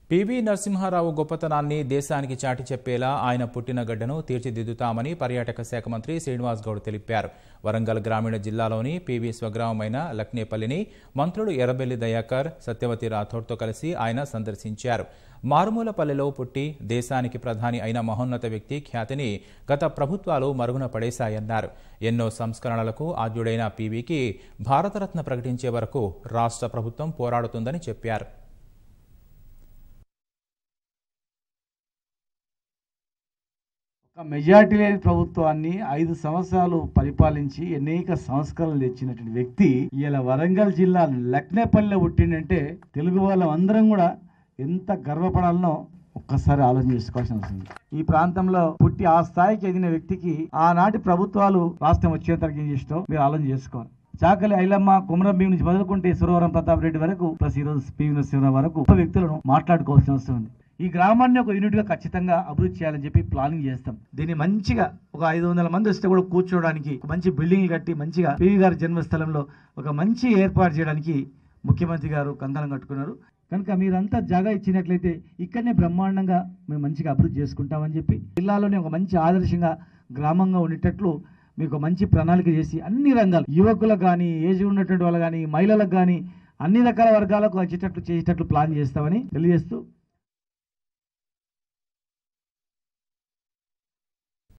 PV Narasimha Rao గొప్పతనాన్ని దేశానికి చాటి చెప్పేలా ఆయన పుట్టిన గడ్డను తీర్చిదిద్దుతామని పర్యాటక శాఖ మంత్రి శ్రీనివాస్ గౌడ్ తెలిపారు వరంగల్ గ్రామీణ జిల్లాలోని పివి స్వగ్రామమైన లక్నేపల్లిని మంత్రులు ఎర్రబెల్లి దయాకర్ సత్యవతి రాథోడ్తో కలిసి ఆయన సందర్శించారు మారుమూలపల్లెలో పుట్టి దేశానికి ప్రధాని అయిన మహోన్నత వ్యక్తి ఖ్యాతిని గత ప్రభుత్వాలు మరుగున పడేశాయన్నారు ఎన్నో సంస్కరణలకు ఆద్యుడైన పీవీకి భారతరత్న ప్రకటించే వరకు రాష్ట్ర ప్రభుత్వం పోరాడుతుందని చెప్పారు ఒక మెజార్టీ లేని ప్రభుత్వాన్ని ఐదు సంవత్సరాలు పరిపాలించి అనేక సంస్కరణలు తెచ్చినటువంటి వ్యక్తి ఇలా వరంగల్ జిల్లా లక్నేపల్లిలో పుట్టిండంటే తెలుగు వాళ్ళం అందరం కూడా ఎంత గర్వపడాలనో ఒక్కసారి ఆలోచన చేసుకోవాల్సిన అవసరం ఉంది. ఈ ప్రాంతంలో పుట్టి ఆ స్థాయికి ఎదిగిన వ్యక్తికి ఆనాటి ప్రభుత్వాలు రాష్ట్రం వచ్చేంతవరకు ఏం చేసినో మీరు ఆలోచన చేసుకోవాలి చాకలి ఐలమ్మ కుమరం భీం నుంచి మొదలుకుంటే సురవరం ప్రతాప్ రెడ్డి వరకు ప్లస్ ఈ రోజు పివి నరసింహరావు వరకు గొప్ప వ్యక్తులను మాట్లాడుకోవాల్సిన అవసరం ఉంది ఈ గ్రామాన్ని ఒక యూనిట్ గా ఖచ్చితంగా అభివృద్ధి చేయాలని చెప్పి ప్లానింగ్ చేస్తాం దీన్ని మంచిగా ఒక ఐదు వందల మంది వస్తే కూడా కూర్చోవడానికి ఒక మంచి బిల్డింగ్ కట్టి మంచిగా పివి గారి జన్మస్థలంలో ఒక మంచి ఏర్పాటు చేయడానికి ముఖ్యమంత్రి గారు కంకణం కట్టుకున్నారు కనుక మీరంతా జాగా ఇచ్చినట్లయితే ఇక్కడనే బ్రహ్మాండంగా మేము మంచిగా అభివృద్ధి చేసుకుంటామని చెప్పి జిల్లాలోనే ఒక మంచి ఆదర్శంగా గ్రామంగా ఉండేటట్లు మీకు ఒక మంచి ప్రణాళిక చేసి అన్ని రంగాలు యువకులకు కానీ ఏజ్ ఉన్నటువంటి వాళ్ళు కానీ మహిళలకు కానీ అన్ని రకాల వర్గాలకు వచ్చేటట్లు చేసేటట్లు ప్లాన్ చేస్తామని తెలియజేస్తూ